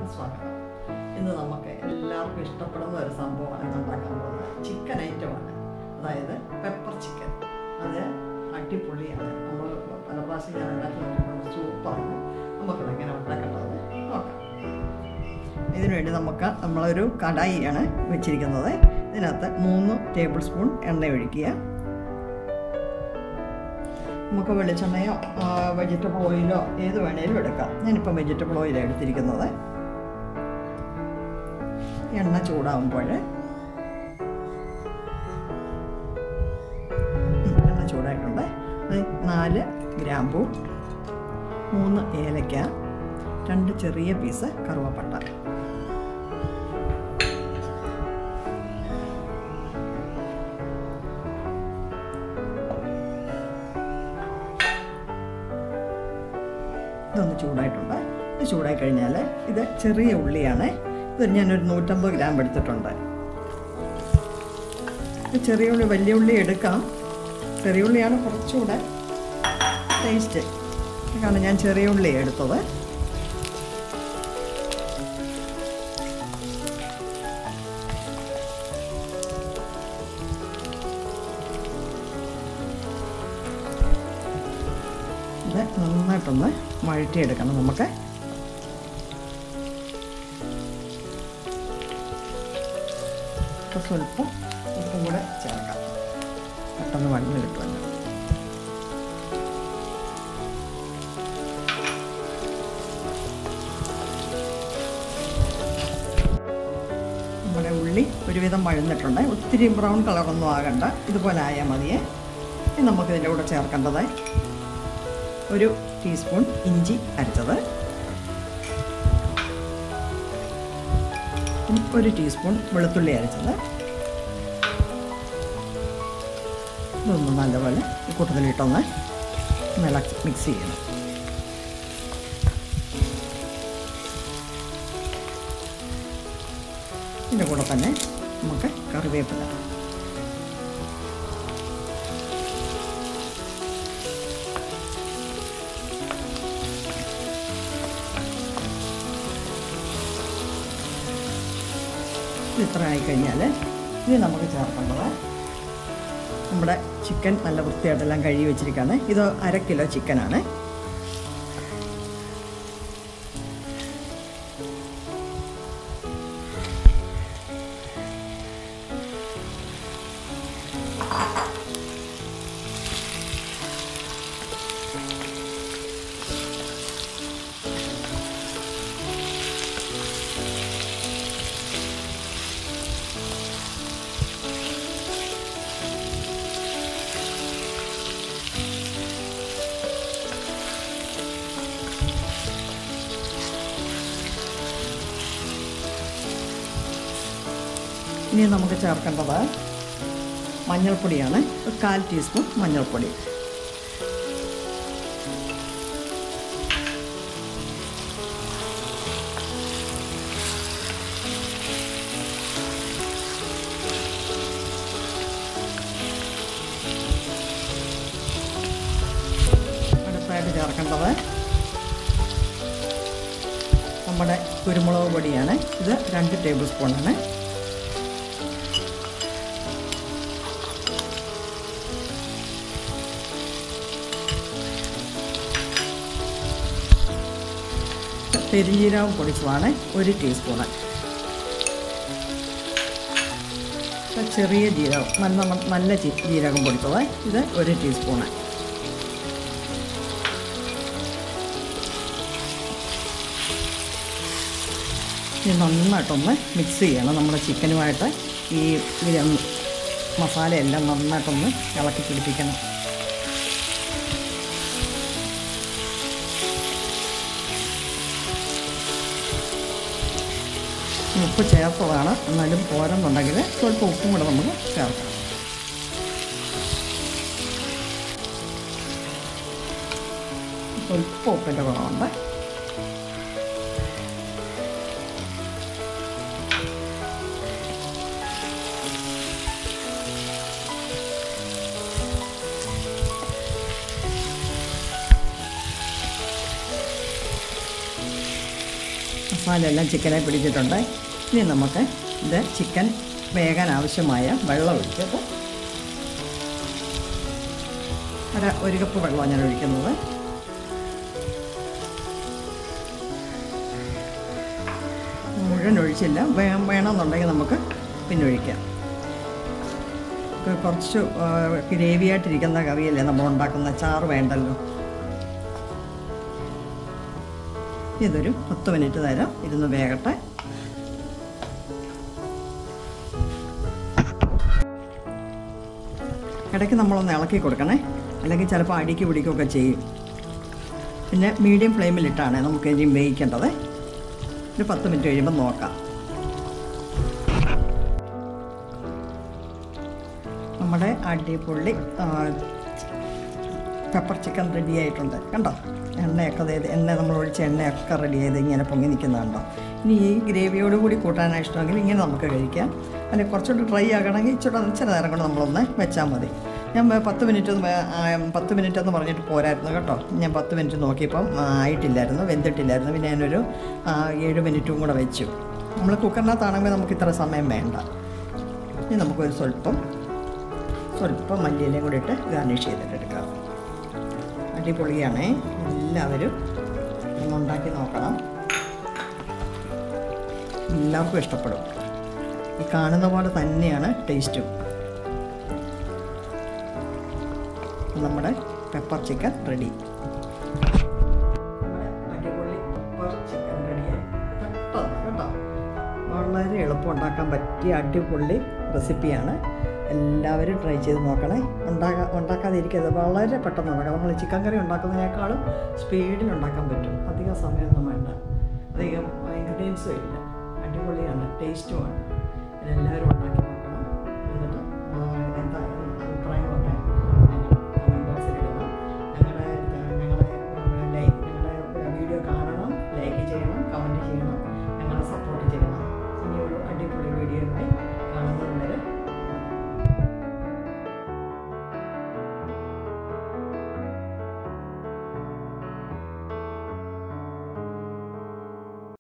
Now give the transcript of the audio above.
സ്വാഗതം ഇന്ന് നമുക്ക് എല്ലാവർക്കും ഇഷ്ടപ്പെടുന്ന ഒരു സംഭവമാണ് ഇന്ന് ഉണ്ടാക്കാൻ പോകുന്നത് ചിക്കൻ ഐറ്റമാണ് അതായത് പെപ്പർ ചിക്കൻ അത് അടിപൊളിയാണ് നമ്മൾ പല പ്രാവശ്യം ഞാൻ ഉണ്ടാക്കി നോക്കിയിട്ടുണ്ട് സൂപ്പറാണ് നമുക്കത് എങ്ങനെ ഉണ്ടാക്കേണ്ടത് നോക്കാം ഇതിനുവേണ്ടി നമുക്ക് നമ്മളൊരു കടായിയാണ് വെച്ചിരിക്കുന്നത് ഇതിനകത്ത് മൂന്ന് ടേബിൾ സ്പൂൺ എണ്ണ ഒഴിക്കുക നമുക്ക് വെളിച്ചെണ്ണയോ വെജിറ്റബിൾ ഓയിലോ ഏത് വേണേലും എടുക്കാം ഞാനിപ്പം വെജിറ്റബിൾ ഓയിലാണ് എടുത്തിരിക്കുന്നത് എണ്ണ ചൂടാകുമ്പോൾ എണ്ണ ചൂടായിട്ടുണ്ട് അത് നാല് ഗ്രാമ്പൂ മൂന്ന് ഏലക്ക രണ്ട് ചെറിയ പീസ് കറുവപ്പട്ട ഇതൊന്ന് ചൂടായിട്ടുണ്ട് ഇത് ചൂടായി കഴിഞ്ഞാൽ ഇത് ചെറിയ ഉള്ളിയാണ് ഇത് ഞാനൊരു നൂറ്റമ്പത് ഗ്രാം എടുത്തിട്ടുണ്ട് ഇത് ചെറിയ ഉള്ളി വലിയ ഉള്ളി എടുക്കാം ചെറിയ ഉള്ളിയാണ് കുറച്ചുകൂടെ ടേസ്റ്റ് കാരണം ഞാൻ ചെറിയ ഉള്ളി എടുത്തത് ഇത് നന്നായിട്ടൊന്ന് വഴറ്റിയെടുക്കണം നമുക്ക് ഇപ്പോൾ സ്വല്പം ഉപ്പും കൂടെ ചേർക്കാം പെട്ടെന്ന് വഴന്ന് കിട്ടുമല്ലോ നമ്മുടെ ഉള്ളി ഒരുവിധം വഴന്നിട്ടുണ്ട് ഒത്തിരി ബ്രൗൺ കളറൊന്നും ആകണ്ട ഇതുപോലെ ആയാൽ മതിയേ ഇനി നമുക്കിതിൻ്റെ കൂടെ ചേർക്കേണ്ടത് ഒരു ടീസ്പൂൺ ഇഞ്ചി അരച്ചത് ഒരു ടീസ്പൂൺ വെളുത്തുള്ളി അരച്ചത് ഇതൊന്ന് നല്ലപോലെ ഈ കൂട്ടത്തിലിട്ടൊന്ന് ഇളക്കി മിക്സ് ചെയ്യണം ഇതിൻ്റെ കൂടെ തന്നെ നമുക്ക് കറിവേപ്പില ഇത്ര ആയിക്കഴിഞ്ഞാൽ ഇനി നമുക്ക് ചേർക്കേണ്ടത് നമ്മുടെ ചിക്കൻ നല്ല വൃത്തിയായിട്ടെല്ലാം കഴുകി വെച്ചിരിക്കുകയാണ് ഇത് അര കിലോ ചിക്കനാണ് ഇനി നമുക്ക് ചേർക്കേണ്ടത് മഞ്ഞൾപ്പൊടിയാണ് ഒരു കാൽ ടീസ്പൂൺ മഞ്ഞൾപ്പൊടി അടുത്തായിട്ട് ചേർക്കേണ്ടത് നമ്മുടെ കുരുമുളക് പൊടിയാണ് ഇത് രണ്ട് ടേബിൾ സ്പൂണാണ് പെരിഞ്ജീരകം പൊടിച്ചതാണ് ഒരു ടീസ്പൂണ് ചെറിയ ജീരകം നല്ല നല്ല ജീരകം പൊടിച്ചത് ഇത് ഒരു ടീസ്പൂണ് ഇനി നന്നായിട്ടൊന്ന് മിക്സ് ചെയ്യണം നമ്മുടെ ചിക്കനുമായിട്ട് ഈ മസാലയെല്ലാം നന്നായിട്ടൊന്ന് ഇളക്കി പിടിപ്പിക്കണം ഉപ്പ് ചേർത്തതാണ് എന്നാലും പോരെന്നുണ്ടെങ്കിൽ സ്വല്പം ഉപ്പും കൂടെ നമുക്ക് ചേർക്കാം സ്വല്പം ഉപ്പിൻ്റെ കുറവുണ്ട് മസാല എല്ലാം ചിക്കനെ പിടിച്ചിട്ടുണ്ട് ഇനി നമുക്ക് ഇത് ചിക്കൻ വേകാൻ ആവശ്യമായ വെള്ളം ഒഴിച്ചിട്ട് ഒരു ഒരു കപ്പ് വെള്ളമാണ് ഞാൻ ഒഴിക്കുന്നത് മുഴുവൻ ഒഴിച്ചില്ല വേ- വേണമെന്നുണ്ടെങ്കിൽ നമുക്ക് പിന്നെ ഒഴിക്കാം ഇത് കുറച്ച് ഗ്രേവി ആയിട്ടിരിക്കുന്ന കറിയല്ലേ നമ്മൾ ഉണ്ടാക്കുന്ന ചാറ് വേണ്ടല്ലോ ഇതൊരു പത്ത് മിനിറ്റ് നേരം ഇരുന്ന് വേകട്ടെ ഇടയ്ക്ക് നമ്മളൊന്ന് ഇളക്കി കൊടുക്കണേ അല്ലെങ്കിൽ ചിലപ്പോൾ അടിക്ക് പിടിക്കുകയൊക്കെ ചെയ്യും പിന്നെ മീഡിയം ഫ്ലെയിമിലിട്ടാണ് നമുക്ക് ഇനി വേവിക്കേണ്ടത് ഒരു പത്ത് മിനിറ്റ് കഴിയുമ്പോൾ നോക്കാം നമ്മുടെ അടിപൊളി ആ, പെപ്പർ ചിക്കൻ റെഡി ആയിട്ടുണ്ട് കണ്ടോ എണ്ണയൊക്കെ അതായത് എണ്ണ നമ്മൾ ഒഴിച്ച എണ്ണയൊക്കെ റെഡി ചെയ്ത് ഇങ്ങനെ പൊങ്ങി നിൽക്കുന്നുണ്ടോ ഇനി ഈ ഗ്രേവിയോട് കൂടി കൂട്ടാനാണ് ഇഷ്ടമെങ്കിൽ ഇങ്ങനെ നമുക്ക് കഴിക്കാം അല്ലെങ്കിൽ കുറച്ചുകൂടി ഡ്രൈ ആകണമെങ്കിൽ ഇച്ചിരി ഇച്ചിരി നേരം കൊണ്ട് നമ്മളൊന്ന് വെച്ചാൽ മതി ഞാൻ വേ- പത്ത് മിനിറ്റ് ഒന്ന് വേ- ആ, പത്ത് മിനിറ്റ് എന്ന് പറഞ്ഞിട്ട് പോരായിരുന്നു കേട്ടോ ഞാൻ പത്ത് മിനിറ്റ് നോക്കിയപ്പം ആ, ആയിട്ടില്ലായിരുന്നു വെന്തിട്ടില്ലായിരുന്നു പിന്നെ ഞാനൊരു ആ, ഏഴ് മിനിറ്റും കൂടെ വെച്ചു നമ്മൾ കുക്കറിനകത്താണെങ്കിൽ നമുക്ക് ഇത്ര സമയം വേണ്ട ഇനി നമുക്കൊരു സ്വല്പം സ്വല്പം മല്ലിയിലയും കൂടി ഇട്ട് ഗാർണിഷ് ചെയ്തിട്ടെടുക്കാം അടിപൊളിയാണേ എല്ലാവരും ഒന്ന് ഉണ്ടാക്കി നോക്കണം എല്ലാവർക്കും ഇഷ്ടപ്പെടും ഈ കാണുന്ന പോലെ തന്നെയാണ് ടേസ്റ്റും നമ്മുടെ പെപ്പർ ചിക്കൻ റെഡി അടിപൊളി പെപ്പർ ചിക്കൻ റെഡിയായി പെട്ടെന്ന് കേട്ടോ വളരെ എളുപ്പം ഉണ്ടാക്കാൻ പറ്റിയ അടിപൊളി റെസിപ്പിയാണ് എല്ലാവരും ട്രൈ ചെയ്ത് നോക്കണേ ഉണ്ടാക്കാ ഉണ്ടാക്കാതിരിക്കരുത് വളരെ പെട്ടെന്ന് ഉണ്ടാക്കാം നമ്മൾ ചിക്കൻ കറി ഉണ്ടാക്കുന്നതിനേക്കാളും സ്പീഡിൽ ഉണ്ടാക്കാൻ പറ്റും അധികം സമയമൊന്നും വേണ്ട അധികം ഇൻഗ്രീഡിയൻസും ഇല്ല അടിപൊളിയാണ് ടേസ്റ്റുമാണ് ഇതെല്ലാവരും ഉണ്ടാക്കി നോക്കണം എന്നിട്ട് ആ, എന്താ അഭിപ്രായങ്ങളൊക്കെ കമൻറ്റ് ബോക്സിൽ ഇടണം ഞങ്ങളുടെ ഞങ്ങളെ ലൈക്ക് ഞങ്ങളുടെ വീഡിയോ കാണണം ലൈക്ക് ചെയ്യണം കമൻറ്റ് ചെയ്യണം ഞങ്ങളെ സപ്പോർട്ട് ചെയ്യണം ഇനിയൊരു അടിപൊളി വീഡിയോയുമായി കാണുന്നത്